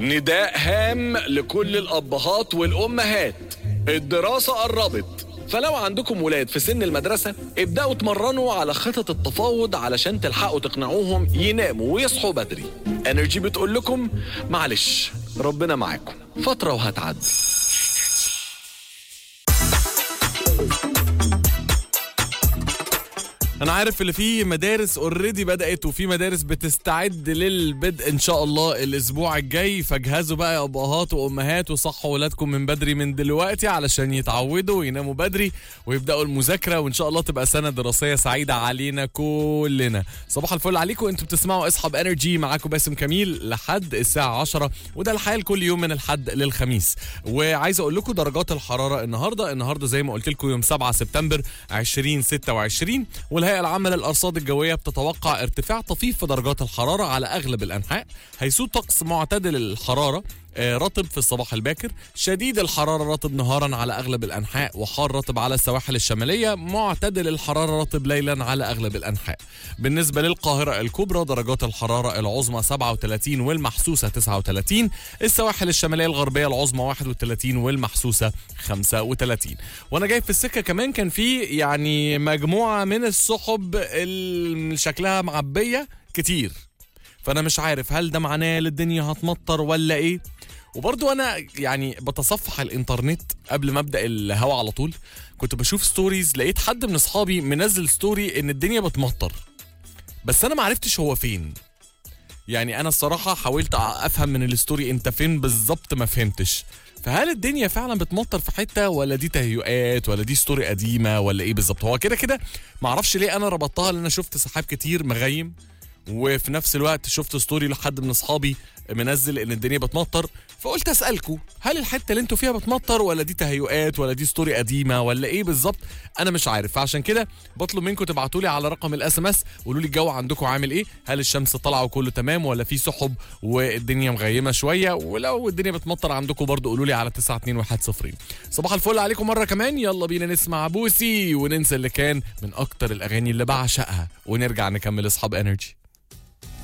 نداء هام لكل الأبهات والأمهات الدراسة قربت فلو عندكم ولاد في سن المدرسة ابدأوا اتمرنوا على خطط التفاوض علشان تلحقوا تقنعوهم يناموا ويصحوا بدري انرجي بتقول لكم معلش ربنا معاكم فترة وهتعدي انا عارف اللي في مدارس اوريدي بدات وفي مدارس بتستعد للبدء ان شاء الله الاسبوع الجاي فاجهزوا بقى يا ابهات وامهات وصحوا ولادكم من بدري من دلوقتي علشان يتعودوا ويناموا بدري ويبداوا المذاكره وان شاء الله تبقى سنه دراسيه سعيده علينا كلنا صباح الفل عليكم انتوا بتسمعوا اصحاب انرجي معاكم باسم كميل لحد الساعه 10 وده الحال كل يوم من الحد للخميس وعايز اقول لكم درجات الحراره النهارده النهارده زي ما قلت لكم يوم 7 سبتمبر 2026 والهيئة العامة للأرصاد الجوية بتتوقع ارتفاع طفيف في درجات الحرارة على أغلب الأنحاء هيسود طقس معتدل الحرارة آه، رطب في الصباح الباكر شديد الحرارة رطب نهارا على أغلب الأنحاء وحار رطب على السواحل الشمالية معتدل الحرارة رطب ليلا على أغلب الأنحاء بالنسبة للقاهرة الكبرى درجات الحرارة العظمى 37 والمحسوسة 39 السواحل الشمالية الغربية العظمى 31 والمحسوسة 35 وأنا جاي في السكة كمان كان في يعني مجموعة من السحب اللي شكلها معبية كتير فانا مش عارف هل ده معناه ان الدنيا هتمطر ولا ايه وبرضو انا يعني بتصفح الانترنت قبل ما ابدا الهوا على طول كنت بشوف ستوريز لقيت حد من اصحابي منزل ستوري ان الدنيا بتمطر بس انا ما عرفتش هو فين يعني انا الصراحه حاولت افهم من الستوري انت فين بالظبط ما فهمتش فهل الدنيا فعلا بتمطر في حته ولا دي تهيؤات ولا دي ستوري قديمه ولا ايه بالظبط هو كده كده معرفش ليه انا ربطتها لان انا شفت سحاب كتير مغيم وفي نفس الوقت شفت ستوري لحد من اصحابي منزل ان الدنيا بتمطر فقلت اسالكم هل الحته اللي انتوا فيها بتمطر ولا دي تهيؤات ولا دي ستوري قديمه ولا ايه بالظبط انا مش عارف فعشان كده بطلب منكم تبعتوا لي على رقم الاس ام اس قولوا لي الجو عندكم عامل ايه هل الشمس طالعه وكله تمام ولا في سحب والدنيا مغيمه شويه ولو الدنيا بتمطر عندكم برضو قولوا لي على 921 صباح الفل عليكم مره كمان يلا بينا نسمع بوسي وننسى اللي كان من اكتر الاغاني اللي بعشقها ونرجع نكمل اصحاب انرجي